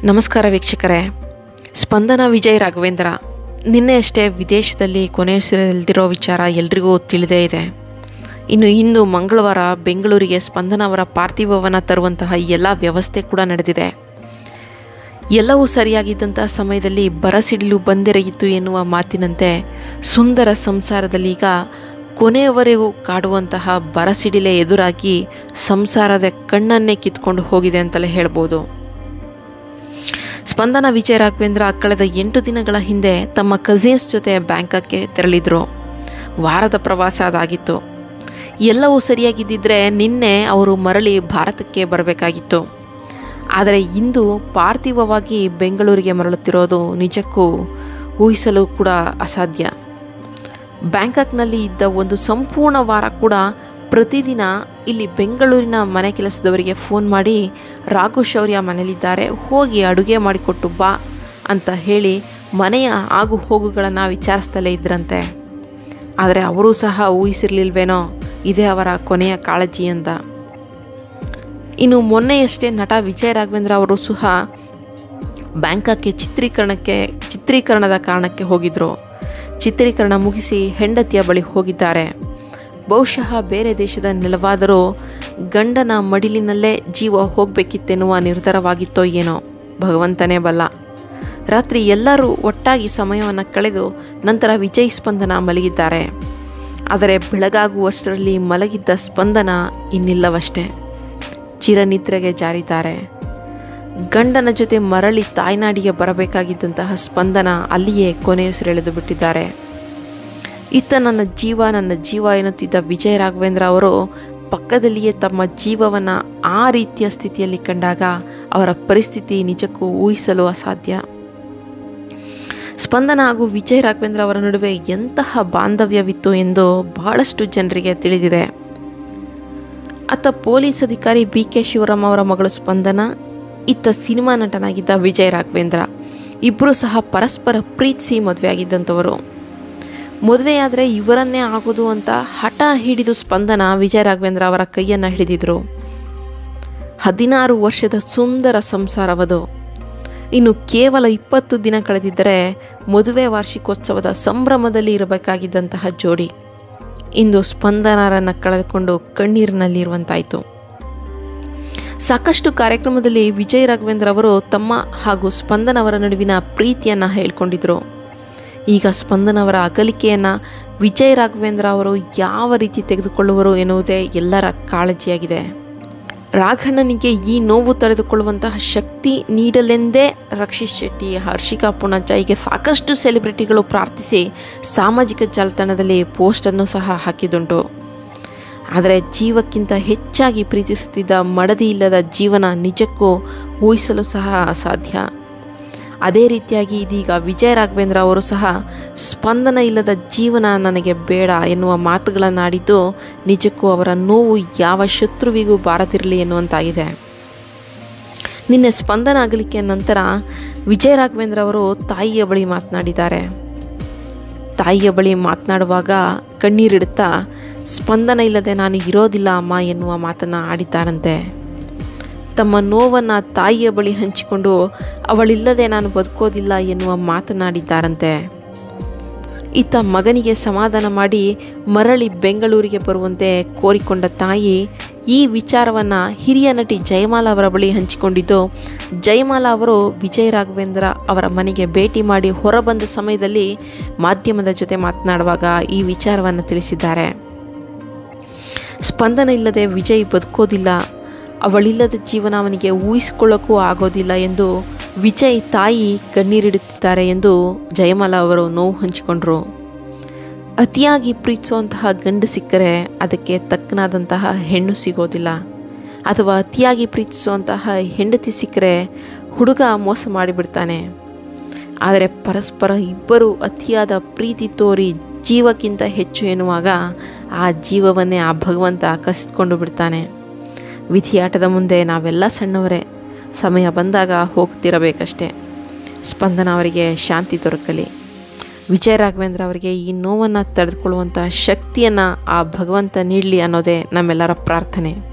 ನಮಸ್ಕಾರ ವೀಕ್ಷಕರೇ ಸ್ಪಂದನ ವಿಜಯ್ ರಾಘವೇಂದ್ರ ನಿನ್ನೆ ಅಷ್ಟೇ ವಿದೇಶದಲ್ಲಿ ಕೊನೆಯುಸಿರೆಲ್ದಿರೋ ವಿಚಾರ ಎಲ್ರಿಗೂ ತಿಳಿದೇ ಇದೆ ಇನ್ನು ಇಂದು ಮಂಗಳವಾರ ಬೆಂಗಳೂರಿಗೆ ಸ್ಪಂದನ ಅವರ ಪಾರ್ಥಿವವನ್ನು ತರುವಂತಹ ಎಲ್ಲ ವ್ಯವಸ್ಥೆ ಕೂಡ ನಡೆದಿದೆ ಎಲ್ಲವೂ ಸರಿಯಾಗಿದ್ದಂಥ ಸಮಯದಲ್ಲಿ ಬರಸಿಡಿಲು ಬಂದೆರೆಯಿತು ಎನ್ನುವ ಮಾತಿನಂತೆ ಸುಂದರ ಸಂಸಾರದಲ್ಲಿ ಈಗ ಕೊನೆಯವರೆಗೂ ಕಾಡುವಂತಹ ಬರಸಿಡಿಲೆ ಎದುರಾಗಿ ಸಂಸಾರದ ಕಣ್ಣನ್ನೇ ಕಿತ್ಕೊಂಡು ಹೋಗಿದೆ ಅಂತಲೇ ಹೇಳ್ಬೋದು ಸ್ಪಂದನ ವಿಜಯ ರಾಘವೇಂದ್ರ ಕಳೆದ ಎಂಟು ದಿನಗಳ ಹಿಂದೆ ತಮ್ಮ ಕಸಿನ್ಸ್ ಜೊತೆ ಬ್ಯಾಂಕಾಕ್ಗೆ ತೆರಳಿದ್ರು ವಾರದ ಪ್ರವಾಸ ಅದಾಗಿತ್ತು ಎಲ್ಲವೂ ಸರಿಯಾಗಿದ್ದಿದ್ರೆ ನಿನ್ನೆ ಅವರು ಮರಳಿ ಭಾರತಕ್ಕೆ ಬರಬೇಕಾಗಿತ್ತು ಆದರೆ ಇಂದು ಪಾರ್ಥಿವವಾಗಿ ಬೆಂಗಳೂರಿಗೆ ಮರಳುತ್ತಿರೋದು ನಿಜಕ್ಕೂ ಊಹಿಸಲು ಕೂಡ ಅಸಾಧ್ಯ ಬ್ಯಾಂಕಾಕ್ನಲ್ಲಿ ಇದ್ದ ಒಂದು ಸಂಪೂರ್ಣ ವಾರ ಕೂಡ ಪ್ರತಿದಿನ ಇಲ್ಲಿ ಬೆಂಗಳೂರಿನ ಮನೆ ಕೆಲಸದವರಿಗೆ ಫೋನ್ ಮಾಡಿ ರಾಘು ಶೌರ್ಯ ಮನೇಲಿದ್ದಾರೆ ಹೋಗಿ ಅಡುಗೆ ಮಾಡಿಕೊಟ್ಟು ಬಾ ಅಂತ ಹೇಳಿ ಮನೆಯ ಆಗು ಹೋಗುಗಳನ್ನು ವಿಚಾರಿಸ್ತಲೇ ಇದ್ರಂತೆ ಆದರೆ ಅವರೂ ಸಹ ಊಹಿಸಿರ್ಲಿಲ್ವೇನೋ ಇದೇ ಅವರ ಕೊನೆಯ ಕಾಳಜಿ ಅಂತ ಇನ್ನು ಮೊನ್ನೆಯಷ್ಟೇ ನಟ ವಿಜಯ ರಾಘವೇಂದ್ರ ಅವರು ಸಹ ಬ್ಯಾಂಕಾಕ್ಗೆ ಚಿತ್ರೀಕರಣಕ್ಕೆ ಚಿತ್ರೀಕರಣದ ಕಾರಣಕ್ಕೆ ಹೋಗಿದ್ದರು ಚಿತ್ರೀಕರಣ ಮುಗಿಸಿ ಹೆಂಡತಿಯ ಬಳಿ ಹೋಗಿದ್ದಾರೆ ಬಹುಶಃ ಬೇರೆ ದೇಶದ ನೆಲವಾದರೂ ಗಂಡನ ಮಡಿಲಿನಲ್ಲೇ ಜೀವ ಹೋಗಬೇಕಿತ್ತೆನ್ನುವ ನಿರ್ಧಾರವಾಗಿತ್ತೋ ಏನೋ ಭಗವಂತನೇ ಬಲ್ಲ ರಾತ್ರಿ ಎಲ್ಲರೂ ಒಟ್ಟಾಗಿ ಸಮಯವನ್ನು ಕಳೆದು ನಂತರ ವಿಜಯ್ ಸ್ಪಂದನ ಮಲಗಿದ್ದಾರೆ ಆದರೆ ಬೆಳಗಾಗುವಷ್ಟರಲ್ಲಿ ಮಲಗಿದ್ದ ಸ್ಪಂದನ ಇನ್ನಿಲ್ಲವಷ್ಟೇ ಚಿರನಿದ್ರೆಗೆ ಜಾರಿದ್ದಾರೆ ಗಂಡನ ಜೊತೆ ಮರಳಿ ತಾಯ್ನಾಡಿಗೆ ಬರಬೇಕಾಗಿದ್ದಂತಹ ಸ್ಪಂದನ ಅಲ್ಲಿಯೇ ಕೊನೆಯುಸಿರೆಳೆದು ಬಿಟ್ಟಿದ್ದಾರೆ ಇತ್ತ ನನ್ನ ಜೀವ ನನ್ನ ಜೀವ ಎನ್ನುತ್ತಿದ್ದ ವಿಜಯ ರಾಘವೇಂದ್ರ ಅವರು ಪಕ್ಕದಲ್ಲಿಯೇ ತಮ್ಮ ಜೀವವನ್ನು ಆ ರೀತಿಯ ಸ್ಥಿತಿಯಲ್ಲಿ ಕಂಡಾಗ ಅವರ ಪರಿಸ್ಥಿತಿ ನಿಜಕ್ಕೂ ಊಹಿಸಲು ಅಸಾಧ್ಯ ಸ್ಪಂದನ ಹಾಗೂ ವಿಜಯ ರಾಘವೇಂದ್ರ ಅವರ ನಡುವೆ ಎಂತಹ ಬಾಂಧವ್ಯವಿತ್ತು ಎಂದು ಬಹಳಷ್ಟು ಜನರಿಗೆ ತಿಳಿದಿದೆ ಅತ್ತ ಪೊಲೀಸ್ ಅಧಿಕಾರಿ ಬಿ ಕೆ ಶಿವರಾಮ್ ಅವರ ಮಗಳು ಸ್ಪಂದನ ಇತ್ತ ಸಿನಿಮಾ ನಟನಾಗಿದ್ದ ವಿಜಯ ರಾಘವೇಂದ್ರ ಇಬ್ಬರೂ ಸಹ ಪರಸ್ಪರ ಪ್ರೀತಿಸಿ ಮದುವೆಯಾಗಿದ್ದಂಥವರು ಮದುವೆಯಾದರೆ ಇವರನ್ನೇ ಆಗೋದು ಅಂತ ಹಠ ಹಿಡಿದು ಸ್ಪಂದನ ವಿಜಯ ರಾಘವೇಂದ್ರ ಅವರ ಕೈಯನ್ನು ಹಿಡಿದಿದ್ರು ಹದಿನಾರು ವರ್ಷದ ಸುಂದರ ಸಂಸಾರವದು ಇನ್ನು ಕೇವಲ ಇಪ್ಪತ್ತು ದಿನ ಕಳೆದಿದ್ದರೆ ಮದುವೆ ವಾರ್ಷಿಕೋತ್ಸವದ ಸಂಭ್ರಮದಲ್ಲಿ ಇರಬೇಕಾಗಿದ್ದಂತಹ ಜೋಡಿ ಇಂದು ಸ್ಪಂದನರನ್ನು ಕಳೆದುಕೊಂಡು ಕಣ್ಣೀರಿನಲ್ಲಿರುವಂತಾಯಿತು ಸಾಕಷ್ಟು ಕಾರ್ಯಕ್ರಮದಲ್ಲಿ ವಿಜಯ್ ರಾಘವೇಂದ್ರ ಅವರು ತಮ್ಮ ಹಾಗೂ ಸ್ಪಂದನ ಅವರ ನಡುವಿನ ಪ್ರೀತಿಯನ್ನು ಹೇಳ್ಕೊಂಡಿದ್ರು ಈಗ ಸ್ಪಂದನ ಅವರ ಅಗಲಿಕೆಯನ್ನು ವಿಜಯ್ ರಾಘವೇಂದ್ರ ಅವರು ಯಾವ ರೀತಿ ತೆಗೆದುಕೊಳ್ಳುವರು ಎನ್ನುವುದೇ ಎಲ್ಲರ ಕಾಳಜಿಯಾಗಿದೆ ರಾಘಣ್ಣನಿಗೆ ಈ ನೋವು ತಡೆದುಕೊಳ್ಳುವಂತಹ ಶಕ್ತಿ ನೀಡಲೆಂದೇ ರಕ್ಷಿತ್ ಶೆಟ್ಟಿ ಹರ್ಷಿಕಾ ಪುಣಚ ಹೀಗೆ ಸಾಕಷ್ಟು ಸೆಲೆಬ್ರಿಟಿಗಳು ಪ್ರಾರ್ಥಿಸಿ ಸಾಮಾಜಿಕ ಜಾಲತಾಣದಲ್ಲಿ ಪೋಸ್ಟನ್ನು ಸಹ ಹಾಕಿದುಂಟು ಆದರೆ ಜೀವಕ್ಕಿಂತ ಹೆಚ್ಚಾಗಿ ಪ್ರೀತಿಸುತ್ತಿದ್ದ ಮಡದಿ ಇಲ್ಲದ ಜೀವನ ನಿಜಕ್ಕೂ ಊಹಿಸಲು ಸಹ ಅಸಾಧ್ಯ ಅದೇ ರೀತಿಯಾಗಿ ಇದೀಗ ವಿಜಯ ರಾಘವೇಂದ್ರ ಅವರು ಸಹ ಸ್ಪಂದನ ಇಲ್ಲದ ಜೀವನ ನನಗೆ ಬೇಡ ಎನ್ನುವ ಮಾತುಗಳನ್ನಾಡಿದ್ದು ನಿಜಕ್ಕೂ ಅವರ ನೋವು ಯಾವ ಶತ್ರುವಿಗೂ ಬಾರದಿರಲಿ ಎನ್ನುವಂತಾಗಿದೆ ನಿನ್ನೆ ಸ್ಪಂದನ ಅಗಲಿಕೆಯ ನಂತರ ವಿಜಯ ರಾಘವೇಂದ್ರ ಅವರು ತಾಯಿಯ ಬಳಿ ಮಾತನಾಡಿದ್ದಾರೆ ತಾಯಿಯ ಬಳಿ ಮಾತನಾಡುವಾಗ ಕಣ್ಣೀರಿಡುತ್ತಾ ಸ್ಪಂದನ ಇಲ್ಲದೆ ನಾನು ಇರೋದಿಲ್ಲ ಅಮ್ಮ ಎನ್ನುವ ಮಾತನ್ನು ಆಡಿದ್ದಾರಂತೆ ತಮ್ಮ ನೋವನ್ನು ತಾಯಿಯ ಬಳಿ ಹಂಚಿಕೊಂಡು ಅವಳಿಲ್ಲದೆ ನಾನು ಬದುಕೋದಿಲ್ಲ ಎನ್ನುವ ಮಾತನಾಡಿದ್ದಾರಂತೆ ಇತ್ತ ಮಗನಿಗೆ ಸಮಾಧಾನ ಮಾಡಿ ಮರಳಿ ಬೆಂಗಳೂರಿಗೆ ಬರುವಂತೆ ಕೋರಿಕೊಂಡ ತಾಯಿ ಈ ವಿಚಾರವನ್ನು ಹಿರಿಯ ನಟಿ ಜಯಮಾಲ ಅವರ ಬಳಿ ಹಂಚಿಕೊಂಡಿದ್ದು ಜಯಮಾಲ ಅವರು ವಿಜಯ ರಾಘವೇಂದ್ರ ಅವರ ಮನೆಗೆ ಭೇಟಿ ಮಾಡಿ ಹೊರಬಂದ ಸಮಯದಲ್ಲಿ ಮಾಧ್ಯಮದ ಜೊತೆ ಮಾತನಾಡುವಾಗ ಈ ವಿಚಾರವನ್ನು ತಿಳಿಸಿದ್ದಾರೆ ಸ್ಪಂದನ ಇಲ್ಲದೆ ವಿಜಯ್ ಬದುಕೋದಿಲ್ಲ ಅವಳಿಲ್ಲದ ಜೀವನ ಅವನಿಗೆ ಊಹಿಸಿಕೊಳ್ಳೋಕ್ಕೂ ಆಗೋದಿಲ್ಲ ಎಂದು ವಿಜಯ್ ತಾಯಿ ಕಣ್ಣೀರಿಡುತ್ತಿದ್ದಾರೆ ಎಂದು ಜಯಮಾಲ ಅವರು ನೋವು ಹಂಚಿಕೊಂಡರು ಅತಿಯಾಗಿ ಪ್ರೀತಿಸುವಂತಹ ಗಂಡು ಸಿಕ್ಕರೆ ಅದಕ್ಕೆ ತಕ್ಕನಾದಂತಹ ಹೆಣ್ಣು ಸಿಗೋದಿಲ್ಲ ಅಥವಾ ಅತಿಯಾಗಿ ಪ್ರೀತಿಸುವಂತಹ ಹೆಂಡತಿ ಸಿಕ್ಕರೆ ಹುಡುಗ ಮೋಸ ಮಾಡಿಬಿಡ್ತಾನೆ ಆದರೆ ಪರಸ್ಪರ ಇಬ್ಬರು ಅತಿಯಾದ ಪ್ರೀತಿ ತೋರಿ ಜೀವಕ್ಕಿಂತ ಹೆಚ್ಚು ಎನ್ನುವಾಗ ಆ ಜೀವವನ್ನೇ ಆ ಭಗವಂತ ಕಸಿದುಕೊಂಡು ಬಿಡ್ತಾನೆ ವಿಧಿಯಾಟದ ಮುಂದೆ ನಾವೆಲ್ಲ ಸಣ್ಣವರೇ ಸಮಯ ಬಂದಾಗ ಹೋಗ್ತಿರಬೇಕಷ್ಟೆ ಸ್ಪಂದನ ಅವರಿಗೆ ಶಾಂತಿ ದೊರಕಲಿ ವಿಜಯ ರಾಘವೇಂದ್ರ ಅವರಿಗೆ ಈ ನೋವನ್ನು ತಡೆದುಕೊಳ್ಳುವಂಥ ಶಕ್ತಿಯನ್ನು ಆ ಭಗವಂತ ನೀಡಲಿ ಅನ್ನೋದೇ ನಮ್ಮೆಲ್ಲರ ಪ್ರಾರ್ಥನೆ